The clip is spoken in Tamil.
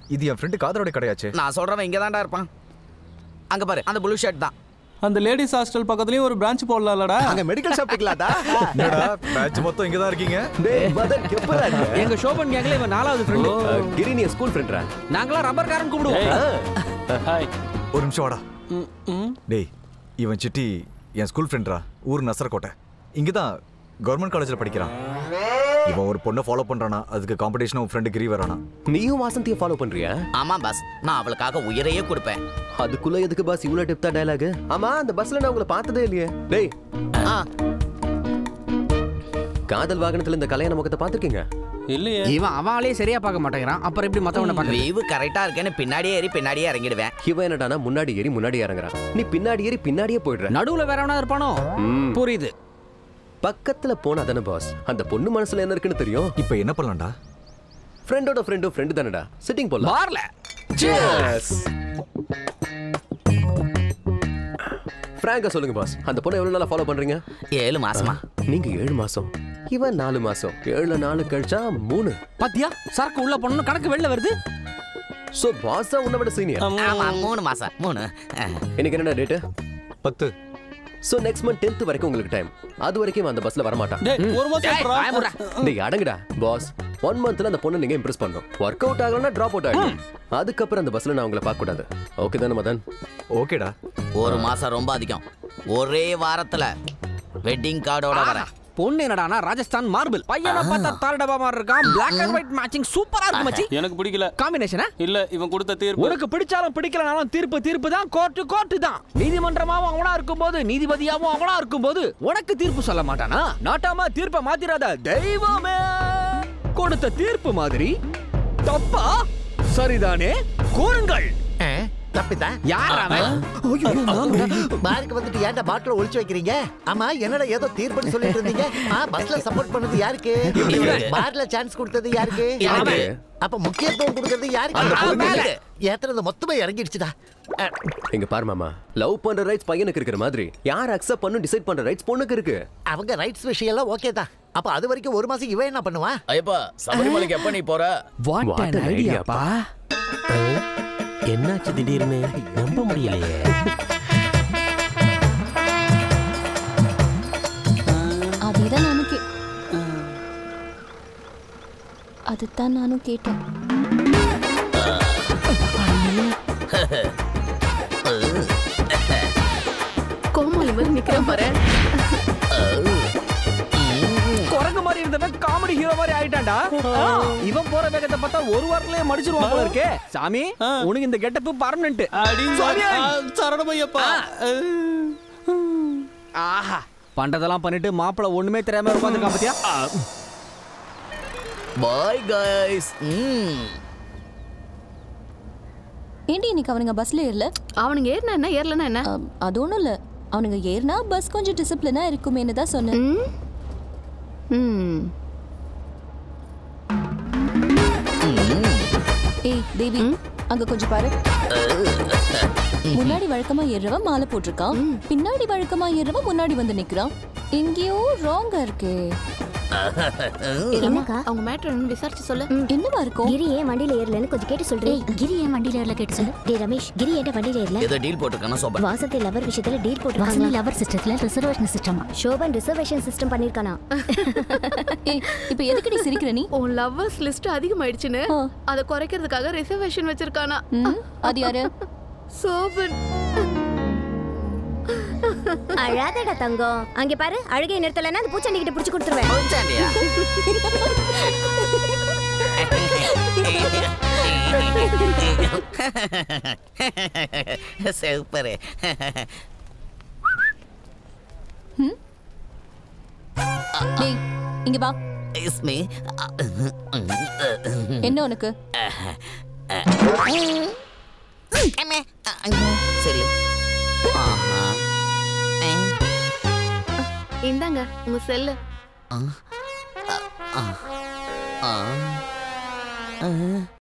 இது என் ஃப்ரெண்டு காதலோட கடையாச்சே நான் சொல்றவன் இங்க தான்டா இருப்பான் அங்க பாரு அந்த ப்ளூ ஷர்ட் தான் அந்த லேடிஸ் ஹாஸ்டல் பக்கத்துலயும் ஒரு பிரான்ச் போடலாம்லடா அங்க மெடிக்கல் ஷாப் வைக்கலாதா என்னடா பேட்ச் மொத்தம் இங்க தான் இருக்கீங்க டேய் மதன் எப்பரா இருக்க எங்க ஷோபன் கேங்ல இவன் நாலாவது ஃப்ரெண்டு அஹ், கிரி நீ ஸ்கூல் ஃப்ரெண்ட்ரா நாங்களாம் ரப்பர் காரன் கூப்பிடுவோம் ஹாய் ஒரு நிமிஷம் வாடா டேய் இவன் சிட்டி என் ஸ்கூல் ஃப்ரெண்ட்ரா ஊர் நசரக்கோட்டை இங்கே தான் கவர்மெண்ட் காலேஜில் படிக்கிறான் இவன் ஒரு பொண்ணை ஃபாலோ பண்றானா அதுக்கு காம்படிஷனும் ஃப்ரெண்டு கிரி வரானா நீயும் வாசந்தியை ஃபாலோ பண்றியா ஆமா பாஸ் நான் அவளுக்காக உயிரையே கொடுப்பேன் அதுக்குள்ள எதுக்கு பாஸ் இவ்வளவு டிப்தா டயலாக் ஆமா அந்த பஸ்ல நான் உங்களை பார்த்ததே இல்லையே டேய் ஆ, காதல் வாகனத்துல இந்த கல்யாண முகத்தை பாத்திருக்கீங்க இல்லையே இவன் அவனாலே சரியா பார்க்க மாட்டேங்கிறான் அப்புறம் எப்படி மத்தவன பார்க்க வியூ கரெக்டா இருக்கேன்னு பின்னாடியே ஏறி பின்னாடியே இறங்கிடுவேன் இவன் என்னடானா முன்னாடி ஏறி முன்னாடி இறங்குறான் நீ பின்னாடி ஏறி பின்னாடியே போயிடுற நடுவுல வேற எவனா இருப்பானோ ம். புரியுது பக்கத்துல போனா தானே பாஸ் அந்த பொண்ணு மனசுல என்ன இருக்குன்னு தெரியும் இப்போ என்ன பண்ணலாம்டா ஃப்ரெண்டோட ஃப்ரெண்டும் ஃப்ரெண்டு தானடா சிட்டிங் போடலாம் பார்ல ஃப்ராங்கா சொல்லுங்க பாஸ் அந்த பொண்ணை எவ்வளவு நாளா ஃபாலோ பண்றீங்க ஏழு மாசமா நீங்க ஏழு மாசம் இவன் நாலு மாசம் ஏழு நாலு கழிச்சா மூணு பாத்தியா சரக்கு உள்ள பண்ணணும் கணக்கு வெளில வருது சோ பாஸா உன்னை விட சீனியர் ஆமா மூணு மாசம் மூணு அஹ். இன்னைக்கு என்ன டேட்டு பத்து சோ நெக்ஸ்ட் மந்த் டென்த் வரைக்கும் உங்களுக்கு டைம் அது வரைக்கும் இவன் அந்த பஸ்ல வர மாட்டான் டேய் ஒரு மாசம் டேய், அப்புறம் வாய மூடுடா. டேய் அடங்குடா பாஸ் ஒன் மந்த்ல அந்த பொண்ணை நீங்க இம்ப்ரெஸ் பண்ணணும் ஒர்க் அவுட் ஆகலன்னா டிராப் அவுட் ஆகும் அதுக்கப்புறம் அந்த பஸ்ல நான் உங்களை பார்க்க கூடாது ஓகே தானே மதன் ஓகேடா ஒரு மாசம் ரொம்ப அதிகம் ஒரே வாரத்துல வெட்டிங் கார்டோட வரேன் பொண்ணு என்னடானா ராஜஸ்தான் மார்பிள் பையனை பார்த்தா தாரடபா மாதிரி இருக்கான் பிளாக் அண்ட் ஒயிட் மேட்சிங் சூப்பரா இருக்கு மச்சி எனக்கு பிடிக்கல காம்பினேஷனா இல்ல இவன் கொடுத்த தீர்ப்பு உனக்கு பிடிச்சாலும் பிடிக்கலனாலும் தீர்ப்பு தீர்ப்பு தான் கோர்ட்டு கோர்ட்டு தான் நீதிமன்றமாவும் அவனா இருக்கும்போது நீதிபதியாவும் அவனா இருக்கும்போது உனக்கு தீர்ப்பு சொல்ல மாட்டானா நாட்டாம தீர்ப்பை மாத்திராத தெய்வமே கொடுத்த தீர்ப்பு மாதிரி தப்பா சரிதானே கூறுங்கள் தப்பிதான் யார் அவன் பாருக்கு வந்துட்டு ஏன்டா பாட்டில ஒளிச்சு வைக்கிறீங்க ஆமா என்னடா ஏதோ தீர்ப்புன்னு சொல்லிட்டு இருந்தீங்க ஆ பஸ்ல சப்போர்ட் பண்ணது யாருக்கு இவனுக்கு. பார்ல சான்ஸ் கொடுத்தது யாருக்கு எனக்கு. அப்ப முக்கியத்துவம் கொடுக்கறது யாருக்கு அந்த அந்த பொண்ணுக்கு. ஏத்துறது மொத்தமா இறங்கிடுச்சுடா அஹ், இங்க பாரு மாமா லவ் பண்ற ரைட்ஸ் பையனுக்கு இருக்கிற மாதிரி யார் அக்செப்ட் பண்ணும் டிசைட் பண்ற ரைட்ஸ் பொண்ணுக்கு இருக்கு அவங்க ரைட்ஸ் விஷயம் எல்லாம் ஓகே தான் அப்ப அது வரைக்கும் ஒரு மாசம் இவன் என்ன பண்ணுவா ஐயப்பா சபரிமலைக்கு எப்ப நீ போற what What an an idea, ஐடியாப்பா என்னாச்சு திடீர்னு நம்ப முடியலையே அதேதான் நானும் கே அதுதான் நானும் கேட்டேன் கோமாளி மாதிரி நிக்கிறேன் பாரு குரங்கு மாதிரி இருந்தவன் காமெடி ஹீரோ மாதிரி ஆயிட்டான்டா ஆ, இவன் போற வேகத்தை பார்த்தா ஒரு வாரத்திலேயே மடிச்சிருவான் போல இருக்கே சாமி உனக்கு இந்த கெட்டப் பர்மனன்ட் அப்படின்னு சரணமையப்பா ஆஹா பண்றதெல்லாம் பண்ணிட்டு மாப்பிள ஒண்ணுமே தெரியாம உட்காந்துருக்கான் பாத்தியா பாய் கைஸ் ம் ஏண்டி இன்னைக்கு அவனுங்க பஸ்ல ஏறல அவனுங்க ஏறினா என்ன ஏறலனா என்ன அம், அது ஒண்ணும் இல்ல அவனுங்க ஏறினா பஸ் கொஞ்சம் டிசிப்ளினா இருக்குமேன்னு தான் சொன்னேன் ம்? ம் ஏய் தேவி அங்க கொஞ்சம் பாரு முன்னாடி வழக்கமா ஏறுறவன் மாலை போட்டிருக்கான் பின்னாடி வழக்கமா ஏறுறவன் முன்னாடி வந்து நிக்கிறான் எங்கேயோ ராங்கா இருக்கே என்னக்கா அவங்க மேட்ரு என்னன்னு விசாரிச்சு சொல்லு என்னவா இருக்கும் கிரி ஏன் வண்டியில ஏறலன்னு கொஞ்சம் கேட்டு சொல்றேன் கிரி ஏன் வண்டியில ஏறல கேட்டு சொல்லு டேய் ரமேஷ் கிரி ஏன் வண்டியில ஏறல ஏதோ டீல் போட்டுருக்கானா சோபன் வாசத்தை லவர் விஷயத்துல டீல் போட்டு லவர் சிஸ்டத்துல ரிசர்வேஷன் சிஸ்டமா சோபன் ரிசர்வேஷன் சிஸ்டம் பண்ணிருக்கானா ஏய் இப்ப எதுக்கு நீ சிரிக்கிற நீ உன் லவ்வர்ஸ் லிஸ்ட் அதிகமாயிடுச்சுன்னு ஆ. அதை குறைக்கிறதுக்காக ரிசர்வேஷன் வச்சிருக்கானா ம், அது யாரு சோபன் அழாதடா தங்கம் அங்க பாரு அழுகை நிறுத்தலன்னா அந்த பூச்சண்டி கிட்ட புடிச்சு கொடுத்துருவேன் பூச்சாண்டியா சூப்பர் டேய் இங்க வா இஸ்மி என்ன உனக்கு சரி ஆஹா இந்தாங்க உங்க செல்லு ஆ ஆ